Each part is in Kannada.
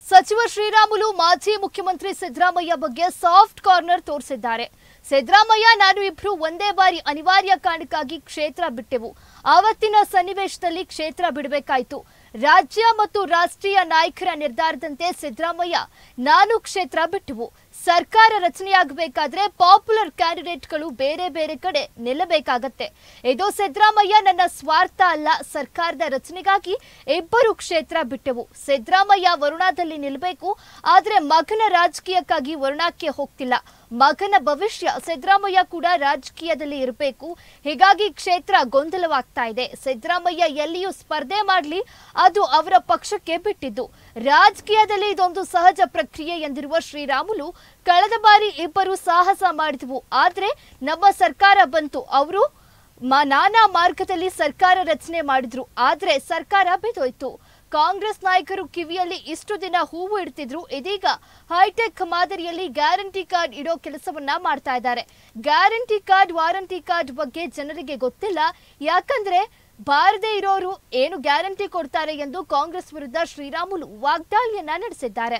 ಸಚಿವ ಶ್ರೀರಾಮುಲು ಮಾಜಿ ಮುಖ್ಯಮಂತ್ರಿ ಸಿದ್ದರಾಮಯ್ಯ ಬಗ್ಗೆ ಸಾಫ್ಟ್ ಕಾರ್ನರ್ ತೋರಿಸಿದ್ದಾರೆ ಸಿದ್ದರಾಮಯ್ಯ ನಾನು ಇಬ್ರು ಒಂದೇ ಬಾರಿ ಅನಿವಾರ್ಯ ಕಾರಣಕ್ಕಾಗಿ ಕ್ಷೇತ್ರ ಬಿಟ್ಟೆವು ಆವತ್ತಿನ ಸನ್ನಿವೇಶದಲ್ಲಿ ಕ್ಷೇತ್ರ ಬಿಡಬೇಕಾಯ್ತು ರಾಜ್ಯ ಮತ್ತು ರಾಷ್ಟ್ರೀಯ ನಾಯಕರ ನಿರ್ಧಾರದಂತೆ ಸಿದ್ದರಾಮಯ್ಯ ನಾನು ಕ್ಷೇತ್ರ ಬಿಟ್ಟೆವು ಸರ್ಕಾರ ರಚನೆಯಾಗಬೇಕಾದ್ರೆ ಪಾಪ್ಯುಲರ್ ಕ್ಯಾಂಡಿಡೇಟ್ಗಳು ಬೇರೆ ಬೇರೆ ಕಡೆ ನಿಲ್ಲಬೇಕಾಗತ್ತೆ ಇದು ಸಿದ್ದರಾಮಯ್ಯ ನನ್ನ ಸ್ವಾರ್ಥ ಅಲ್ಲ ಸರ್ಕಾರದ ರಚನೆಗಾಗಿ ಇಬ್ಬರು ಕ್ಷೇತ್ರ ಬಿಟ್ಟೆವು ಸಿದ್ದರಾಮಯ್ಯ ವರುಣಾದಲ್ಲಿ ನಿಲ್ಲಬೇಕು ಆದ್ರೆ ಮಗನ ರಾಜಕೀಯಕ್ಕಾಗಿ ವರುಣಾಕ್ಕೆ ಹೋಗ್ತಿಲ್ಲ ಮಗನ ಭವಿಷ್ಯ ಸಿದ್ದರಾಮಯ್ಯ ಕೂಡ ರಾಜಕೀಯದಲ್ಲಿ ಇರಬೇಕು ಹೀಗಾಗಿ ಕ್ಷೇತ್ರ ಗೊಂದಲವಾಗ್ತಾ ಇದೆ ಸಿದ್ದರಾಮಯ್ಯ ಎಲ್ಲಿಯೂ ಸ್ಪರ್ಧೆ ಮಾಡಲಿ ಅದು ಅವರ ಪಕ್ಷಕ್ಕೆ ಬಿಟ್ಟಿದ್ದು ರಾಜಕೀಯದಲ್ಲಿ ಇದೊಂದು ಸಹಜ ಪ್ರಕ್ರಿಯೆ ಎಂದಿರುವ ಶ್ರೀರಾಮುಲು ಕಳೆದ ಬಾರಿ ಇಬ್ಬರು ಸಾಹಸ ಮಾಡಿದ್ವು ಆದ್ರೆ ನಮ್ಮ ಸರ್ಕಾರ ಬಂತು ಅವರು ಮ- ನಾನಾ ಮಾರ್ಗದಲ್ಲಿ ಸರ್ಕಾರ ರಚನೆ ಮಾಡಿದ್ರು ಆದ್ರೆ ಸರ್ಕಾರ ಬಿದ್ದೋಯ್ತು ಕಾಂಗ್ರೆಸ್ ನಾಯಕರು ಕಿವಿಯಲ್ಲಿ ಇಷ್ಟು ದಿನ ಹೂವು ಇಡ್ತಿದ್ರು ಇದೀಗ ಹೈಟೆಕ್ ಮಾದರಿಯಲ್ಲಿ ಗ್ಯಾರಂಟಿ ಕಾರ್ಡ್ ಇಡೋ ಕೆಲಸವನ್ನ ಮಾಡ್ತಾ ಇದ್ದಾರೆ ಗ್ಯಾರಂಟಿ ಕಾರ್ಡ್ ವಾರಂಟಿ ಕಾರ್ಡ್ ಬಗ್ಗೆ ಜನರಿಗೆ ಗೊತ್ತಿಲ್ಲ ಯಾಕಂದ್ರೆ ಬಾರದೇ ಇರೋರು ಏನು ಗ್ಯಾರಂಟಿ ಕೊಡ್ತಾರೆ ಎಂದು ಕಾಂಗ್ರೆಸ್ ವಿರುದ್ಧ ಶ್ರೀರಾಮುಲು ವಾಗ್ದಾಳಿಯನ್ನ ನಡೆಸಿದ್ದಾರೆ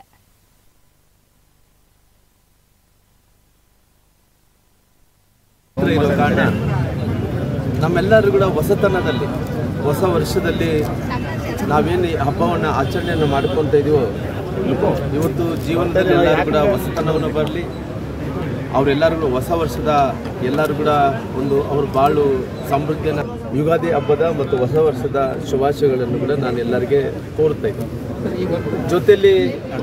ಹತ್ರ ಇರೋ ಕಾರಣ ನಮ್ಮೆಲ್ಲರೂ ಕೂಡ ಹೊಸತನದಲ್ಲಿ ಹೊಸ ವರ್ಷದಲ್ಲಿ ನಾವೇನು ಈ ಹಬ್ಬವನ್ನು ಆಚರಣೆಯನ್ನು ಮಾಡ್ಕೊತ ಇದೀವೋ ಇವತ್ತು ಜೀವನದಲ್ಲಿ ಎಲ್ಲರೂ ಕೂಡ ಹೊಸತನವನ್ನು ಬರಲಿ ಅವರೆಲ್ಲರೂ ಕೂಡ ಹೊಸ ವರ್ಷದ ಎಲ್ಲರೂ ಕೂಡ ಒಂದು ಅವ್ರ ಬಾಳು ಸಮೃದ್ಧಿಯನ್ನು ಯುಗಾದಿ ಹಬ್ಬದ ಮತ್ತು ಹೊಸ ವರ್ಷದ ಶುಭಾಶಯಗಳನ್ನು ಕೂಡ ನಾನು ಎಲ್ಲರಿಗೆ ಕೋರ್ತಾ ಇದ್ದೀನಿ ಜೊತೆಯಲ್ಲಿ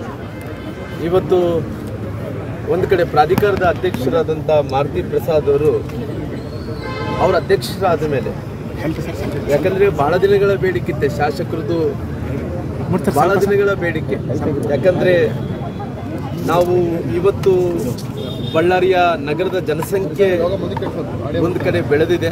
ಇವತ್ತು ಒಂದು ಕಡೆ ಪ್ರಾಧಿಕಾರದ ಅಧ್ಯಕ್ಷರಾದಂಥ ಮಾರುತಿ ಪ್ರಸಾದ್ ಅವರು ಅವ್ರ ಅಧ್ಯಕ್ಷರಾದ ಮೇಲೆ ಯಾಕಂದ್ರೆ ಬಹಳ ದಿನಗಳ ಬೇಡಿಕೆ ಶಾಸಕರದು ಬಹಳ ದಿನಗಳ ಬೇಡಿಕೆ ಯಾಕಂದ್ರೆ ನಾವು ಇವತ್ತು ಬಳ್ಳಾರಿಯ ನಗರದ ಜನಸಂಖ್ಯೆ ಒಂದು ಕಡೆ ಬೆಳೆದಿದೆ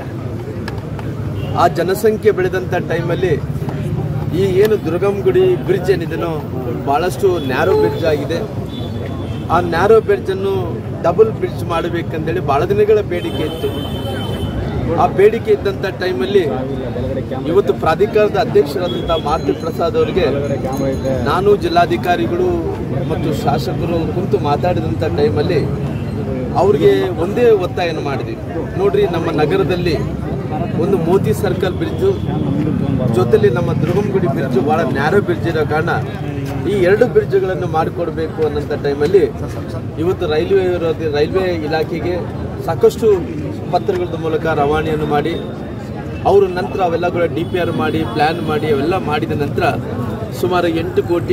ಆ ಜನಸಂಖ್ಯೆ ಬೆಳೆದಂಥ ಟೈಮಲ್ಲಿ ಈ ಏನು ದುರ್ಗಂಗುಡಿ ಬ್ರಿಡ್ಜ್ ಏನಿದೆನೋ ಭಾಳಷ್ಟು ನ್ಯಾರೋ ಬ್ರಿಡ್ಜ್ ಆಗಿದೆ ಆ ನ್ಯಾರೋ ಬ್ರಿಡ್ಜನ್ನು ಡಬಲ್ ಬ್ರಿಡ್ಜ್ ಮಾಡಬೇಕಂತೇಳಿ ಭಾಳ ದಿನಗಳ ಬೇಡಿಕೆ ಇತ್ತು ಆ ಬೇಡಿಕೆ ಇದ್ದಂಥ ಟೈಮಲ್ಲಿ ಇವತ್ತು ಪ್ರಾಧಿಕಾರದ ಅಧ್ಯಕ್ಷರಾದಂಥ ಮಾರುತಿ ಪ್ರಸಾದ್ ಅವರಿಗೆ ನಾನು ಜಿಲ್ಲಾಧಿಕಾರಿಗಳು ಮತ್ತು ಶಾಸಕರು ಕುಂತು ಮಾತಾಡಿದಂಥ ಟೈಮಲ್ಲಿ ಅವ್ರಿಗೆ ಒಂದೇ ಒತ್ತಾಯನ ಮಾಡಿದ್ವಿ ನೋಡ್ರಿ ನಮ್ಮ ನಗರದಲ್ಲಿ ಒಂದು ಮೋತಿ ಸರ್ಕಲ್ ಬ್ರಿಡ್ಜು ಜೊತೆಲಿ ನಮ್ಮ ದುರ್ಗಂಗುಡಿ ಬ್ರಿಡ್ಜು ಭಾಳ ನ್ಯಾರೋ ಬ್ರಿಡ್ಜ್ ಇರೋ ಕಾರಣ ಈ ಎರಡು ಬ್ರಿಡ್ಜ್ಗಳನ್ನು ಮಾಡಿಕೊಡ್ಬೇಕು ಅನ್ನೋಂಥ ಟೈಮಲ್ಲಿ ಇವತ್ತು ರೈಲ್ವೆ ಇರೋದು ರೈಲ್ವೆ ಇಲಾಖೆಗೆ ಸಾಕಷ್ಟು ಪತ್ರಗಳ ಮೂಲಕ ರವಾನೆಯನ್ನು ಮಾಡಿ ಅವರು ನಂತರ ಅವೆಲ್ಲ ಕೂಡ ಡಿ ಪಿ ಆರ್ ಮಾಡಿ ಪ್ಲ್ಯಾನ್ ಮಾಡಿ ಅವೆಲ್ಲ ಮಾಡಿದ ನಂತರ ಸುಮಾರು ಎಂಟು ಕೋಟಿ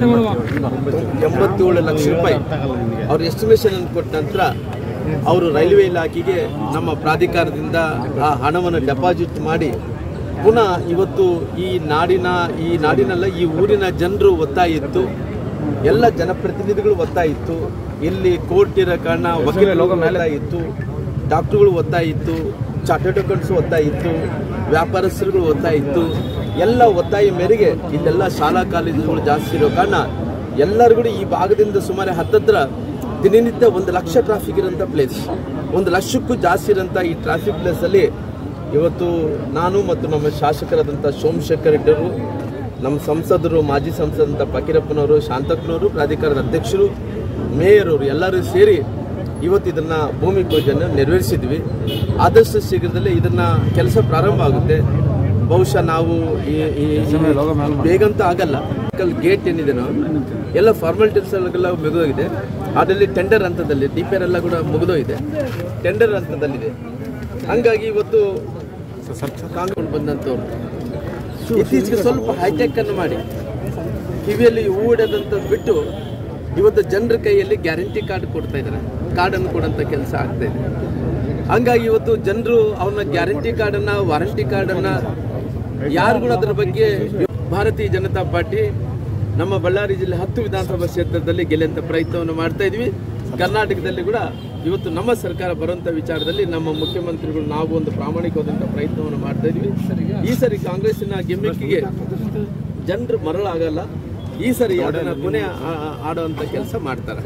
ಎಂಬತ್ತೇಳು ಲಕ್ಷ ರೂಪಾಯಿ ಅವ್ರ ಎಸ್ಟಿಮೇಷನ್ ಅನ್ನು ಕೊಟ್ಟ ನಂತರ ಅವರು ರೈಲ್ವೆ ಇಲಾಖೆಗೆ ನಮ್ಮ ಪ್ರಾಧಿಕಾರದಿಂದ ಆ ಹಣವನ್ನು ಡೆಪಾಸಿಟ್ ಮಾಡಿ ಪುನಃ ಇವತ್ತು ಈ ನಾಡಿನ ಈ ನಾಡಿನಲ್ಲ ಈ ಊರಿನ ಜನರು ಒತ್ತಾಯ ಇತ್ತು ಎಲ್ಲ ಜನಪ್ರತಿನಿಧಿಗಳು ಒತ್ತಾಯ ಇತ್ತು ಇಲ್ಲಿ ಕೋರ್ಟ್ ಇರೋ ಕಾರಣ ವಕೀಲರು ಒತ್ತಾಯ ಇತ್ತು ಡಾಕ್ಟರ್ಗಳು ಒತ್ತಾಯ ಇತ್ತು ಚಾರ್ಟರ್ಡ್ ಅಕೌಂಟ್ಸ್ ಒತ್ತಾಯ ಇತ್ತು ವ್ಯಾಪಾರಸ್ಥರುಗಳು ಒತ್ತಾಯ ಇತ್ತು ಎಲ್ಲ ಒತ್ತಾಯ ಮೇರೆಗೆ ಇಲ್ಲೆಲ್ಲ ಶಾಲಾ ಕಾಲೇಜುಗಳು ಜಾಸ್ತಿ ಇರೋ ಕಾರಣ ಎಲ್ಲರೂ ಕೂಡ ಈ ಭಾಗದಿಂದ ಸುಮಾರು ಹತ್ತತ್ರ ದಿನನಿತ್ಯ ಒಂದು ಲಕ್ಷ ಟ್ರಾಫಿಕ್ ಇರೋಂಥ ಪ್ಲೇಸ್ ಒಂದು ಲಕ್ಷಕ್ಕೂ ಜಾಸ್ತಿ ಇರೋಂಥ ಈ ಟ್ರಾಫಿಕ್ ಪ್ಲೇಸಲ್ಲಿ ಇವತ್ತು ನಾನು ಮತ್ತು ನಮ್ಮ ಶಾಸಕರಾದಂಥ ಸೋಮಶೇಖರ್ ರೆಡ್ಡಿ ಅವರು ನಮ್ಮ ಸಂಸದರು ಮಾಜಿ ಸಂಸದಂಥ ಫಕೀರಪ್ಪನವರು ಶಾಂತಕ್ಕನವರು ಪ್ರಾಧಿಕಾರದ ಅಧ್ಯಕ್ಷರು ಮೇಯರ್ ಅವರು ಎಲ್ಲರೂ ಸೇರಿ ಇವತ್ತು ಇದನ್ನ ಭೂಮಿ ಪೂಜೆಯನ್ನು ನೆರವೇರಿಸಿದ್ವಿ ಆದಷ್ಟು ಶೀಘ್ರದಲ್ಲೇ ಇದನ್ನ ಕೆಲಸ ಪ್ರಾರಂಭ ಆಗುತ್ತೆ ಬಹುಶಃ ನಾವು ಈ ಈ- ಈ ಬೇಗಂತೂ ಆಗಲ್ಲ ಗೇಟ್ ಏನಿದೆನೋ ಎಲ್ಲ ಫಾರ್ಮಾಲಿಟೀಸ್ ಎಲ್ಲ ಮುಗಿದೋಗಿದೆ ಅದರಲ್ಲಿ ಟೆಂಡರ್ ಹಂತದಲ್ಲಿ ಡಿ ಪಿ ಆರ್ ಎಲ್ಲ ಕೂಡ ಮುಗಿದೋಗಿದೆ ಟೆಂಡರ್ ಹಂತದಲ್ಲಿದೆ ಹಂಗಾಗಿ ಇವತ್ತು ಕಾಂಗ್ರೆಸ್ ಬಂದಂಥವ್ರು ಇತ್ತೀಚೆಗೆ ಸ್ವಲ್ಪ ಹೈಟೆಕ್ ಅನ್ನು ಮಾಡಿ ಕಿವಿಯಲ್ಲಿ ಹೂಡದಂಥದ್ದು ಬಿಟ್ಟು ಇವತ್ತು ಜನರ ಕೈಯಲ್ಲಿ ಗ್ಯಾರಂಟಿ ಕಾರ್ಡ್ ಕೊಡ್ತಾ ಇದ್ದಾರೆ ಕಾರ್ಡನ್ನು ಕೊಡೋಂಥ ಕೆಲಸ ಆಗ್ತಾ ಇದೆ ಹಂಗಾಗಿ ಇವತ್ತು ಜನರು ಅವನ ಗ್ಯಾರಂಟಿ ಕಾರ್ಡನ್ನು ವಾರಂಟಿ ಕಾರ್ಡನ್ನು ಯಾರು ಕೂಡ ಅದರ ಬಗ್ಗೆ ಭಾರತೀಯ ಜನತಾ ಪಾರ್ಟಿ ನಮ್ಮ ಬಳ್ಳಾರಿ ಜಿಲ್ಲೆ ಹತ್ತು ವಿಧಾನಸಭಾ ಕ್ಷೇತ್ರದಲ್ಲಿ ಗೆಲ್ಲುವಂಥ ಪ್ರಯತ್ನವನ್ನು ಮಾಡ್ತಾ ಇದ್ವಿ ಕರ್ನಾಟಕದಲ್ಲಿ ಕೂಡ ಇವತ್ತು ನಮ್ಮ ಸರ್ಕಾರ ಬರುವಂಥ ವಿಚಾರದಲ್ಲಿ ನಮ್ಮ ಮುಖ್ಯಮಂತ್ರಿಗಳು ನಾವು ಒಂದು ಪ್ರಾಮಾಣಿಕವಾದಂಥ ಪ್ರಯತ್ನವನ್ನು ಮಾಡ್ತಾ ಇದ್ವಿ ಈ ಸರಿ ಕಾಂಗ್ರೆಸ್ಸಿನ ಗಿಮ್ಮಿಕ್ಕಿಗೆ ಜನರು ಮರಳಾಗಲ್ಲ ಈ ಸರಿ ಅದನ್ನ ಕೊನೆ ಆ- ಆ- ಆಡುವಂತ ಕೆಲಸ ಮಾಡ್ತಾರೆ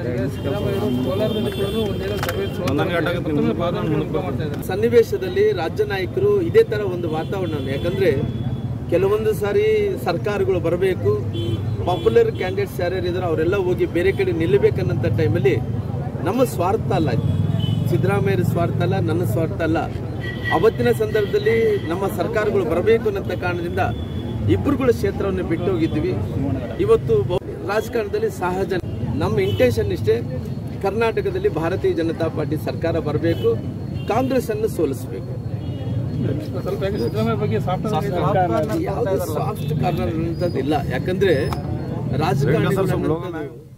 ಸನ್ನಿವೇಶದಲ್ಲಿ ರಾಜ್ಯ ನಾಯಕರು ಇದೇ ತರ ಒಂದು ವಾತಾವರಣ ಯಾಕಂದ್ರೆ ಕೆಲವೊಂದು ಸಾರಿ ಸರ್ಕಾರಗಳು ಬರಬೇಕು ಪಾಪ್ಯುಲರ್ ಕ್ಯಾಂಡಿಡೇಟ್ಸ್ ಯಾರ್ಯಾರು ಇದ್ರು ಅವರೆಲ್ಲ ಹೋಗಿ ಬೇರೆ ಕಡೆ ನಿಲ್ಲಬೇಕನ್ನಂಥ ಟೈಮಲ್ಲಿ ನಮ್ಮ ಸ್ವಾರ್ಥ ಅಲ್ಲ ಇದು. ಸಿದ್ದರಾಮಯ್ಯರ ಸ್ವಾರ್ಥ ಅಲ್ಲ ನನ್ನ ಸ್ವಾರ್ಥ ಅಲ್ಲ ಅವತ್ತಿನ ಸಂದರ್ಭದಲ್ಲಿ ನಮ್ಮ ಸರ್ಕಾರಗಳು ಬರಬೇಕು ಅನ್ನೋ ಕಾರಣದಿಂದ ಇಬ್ಬರುಗಳ ಕ್ಷೇತ್ರವನ್ನು ಬಿಟ್ಟು ಹೋಗಿದ್ವಿ ಇವತ್ತು ಬಹು- ರಾಜಕಾರಣದಲ್ಲಿ ಸಹಜ ನಮ್ಮ ಇಂಟೆನ್ಷನ್ ಇಷ್ಟೇ ಕರ್ನಾಟಕದಲ್ಲಿ ಭಾರತೀಯ ಜನತಾ ಪಾರ್ಟಿ ಸರ್ಕಾರ ಬರಬೇಕು ಕಾಂಗ್ರೆಸ್ ಅನ್ನು ಸೋಲಿಸಬೇಕು ಸ್ವಲ್ಪ ಯಾಕೆ ಸಿದ್ದರಾಮಯ್ಯ ಬಗ್ಗೆ ಸಾಫ್ಟ್ ಯಾವುದೇ ಸಾಫ್ಟ್ ಕಾರ್ನರ್ ಅನ್ನೋದಿಲ್ಲ ಯಾಕಂದ್ರೆ ರಾಜಕಾರಣಿಗಳು ಅನ್ನೋದು